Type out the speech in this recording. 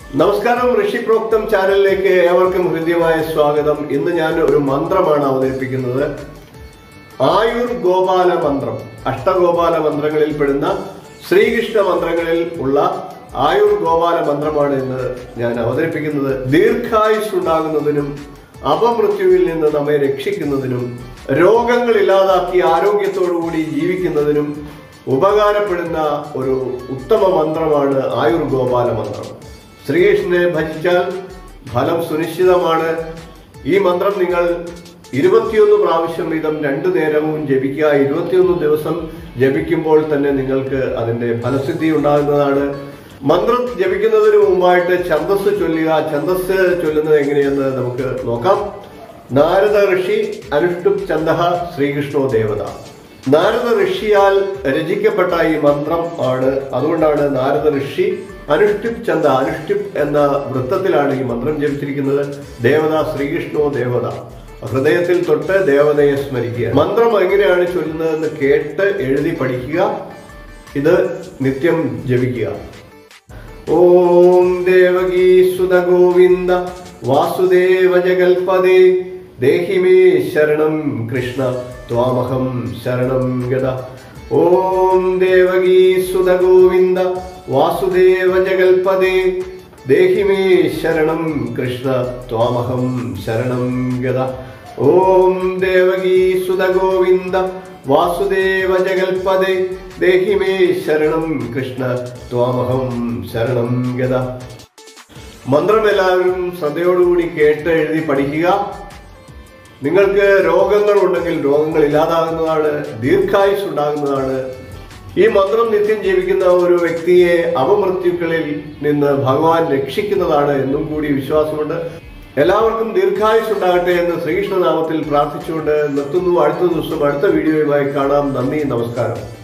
നമസ്കാരം ഋഷി പ്രോക്തം ചാനലിലേക്ക് ഏവർക്കും ഹൃദ്യമായ സ്വാഗതം ഇന്ന് ഞാൻ ഒരു മന്ത്രമാണ് അവതരിപ്പിക്കുന്നത് ആയുർ ഗോപാല മന്ത്രം അഷ്ടഗോപാല മന്ത്രങ്ങളിൽ പെടുന്ന ശ്രീകൃഷ്ണ മന്ത്രങ്ങളിൽ ഉള്ള ആയുർ ഗോപാല മന്ത്രമാണ് ഇന്ന് ഞാൻ അവതരിപ്പിക്കുന്നത് ദീർഘായുസ് ഉണ്ടാകുന്നതിനും അപമൃത്യുവിൽ നിന്ന് നമ്മെ രക്ഷിക്കുന്നതിനും രോഗങ്ങൾ ഇല്ലാതാക്കി ആരോഗ്യത്തോടുകൂടി ജീവിക്കുന്നതിനും ഉപകാരപ്പെടുന്ന ഒരു ഉത്തമ മന്ത്രമാണ് ആയുർ ഗോപാല മന്ത്രം ശ്രീകൃഷ്ണനെ ഭജിച്ചാൽ ഫലം സുനിശ്ചിതമാണ് ഈ മന്ത്രം നിങ്ങൾ ഇരുപത്തിയൊന്ന് പ്രാവശ്യം വീതം രണ്ടു നേരവും ജപിക്കുക ഇരുപത്തിയൊന്ന് ദിവസം ജപിക്കുമ്പോൾ തന്നെ നിങ്ങൾക്ക് അതിന്റെ ഫലസിദ്ധി ഉണ്ടാകുന്നതാണ് മന്ത്രം ജപിക്കുന്നതിന് മുമ്പായിട്ട് ഛന്ദസ് ചൊല്ലുക ഛന്ദസ് ചൊല്ലുന്നത് എങ്ങനെയെന്ന് നമുക്ക് നോക്കാം നാരദ ഋഷി അനുഷ്ടുപ് ചന്ദ ശ്രീകൃഷ്ണോ ദേവത നാരദ ഋഷിയാൽ രചിക്കപ്പെട്ട ഈ മന്ത്രം ആണ് അതുകൊണ്ടാണ് നാരദ ഋഷി അനുഷ്ഠിപ് ചന്ദ അനുഷ്ഠിപ് എന്ന വൃത്തത്തിലാണ് ഈ മന്ത്രം ജപിച്ചിരിക്കുന്നത് ദേവത ശ്രീകൃഷ്ണോ ദേവത ഹൃദയത്തിൽ തൊട്ട് ദേവതയെ സ്മരിക്കുക മന്ത്രം എങ്ങനെയാണ് ചൊല്ലുന്നതെന്ന് കേട്ട് എഴുതി പഠിക്കുക ഇത് നിത്യം ജപിക്കുക ഓം ദേവകീ സുത ഗോവിന്ദ വാസുദേവ ജഗൽപദേ ദേഹി മേ ശരണം കൃഷ്ണ ത്വാമഹം ശരണം ഗത ഓം ദേവകീ സുത ഗോവിന്ദ വാസുദേവ ജഗൽപദേ ദേഹി മേ ശരണം കൃഷ്ണ ത്വാമഹം ശരണം ഗത ഓം ദേവകീ സുത ഗോവിന്ദ വാസുദേവ ജഗൽപദേ ദേഹി മേ ശരണം കൃഷ്ണ ത്വാമഹം ശരണം ഗത മന്ത്രം എല്ലാവരും ശ്രദ്ധയോടുകൂടി കേട്ട് എഴുതി പഠിക്കുക നിങ്ങൾക്ക് രോഗങ്ങൾ ഉണ്ടെങ്കിൽ രോഗങ്ങൾ ഇല്ലാതാകുന്നതാണ് ദീർഘായുസ് ഉണ്ടാകുന്നതാണ് ഈ മന്ത്രം നിത്യം ജീവിക്കുന്ന ഒരു വ്യക്തിയെ അപമൃത്യുക്കളിൽ നിന്ന് ഭഗവാൻ രക്ഷിക്കുന്നതാണ് എന്നും കൂടി വിശ്വാസമുണ്ട് എല്ലാവർക്കും ദീർഘായുസ് ഉണ്ടാകട്ടെ എന്ന് ശ്രീകൃഷ്ണനാമത്തിൽ പ്രാർത്ഥിച്ചുകൊണ്ട് നിർത്തുന്നു അടുത്ത ദിവസം അടുത്ത വീഡിയോയുമായി കാണാം നന്ദി നമസ്കാരം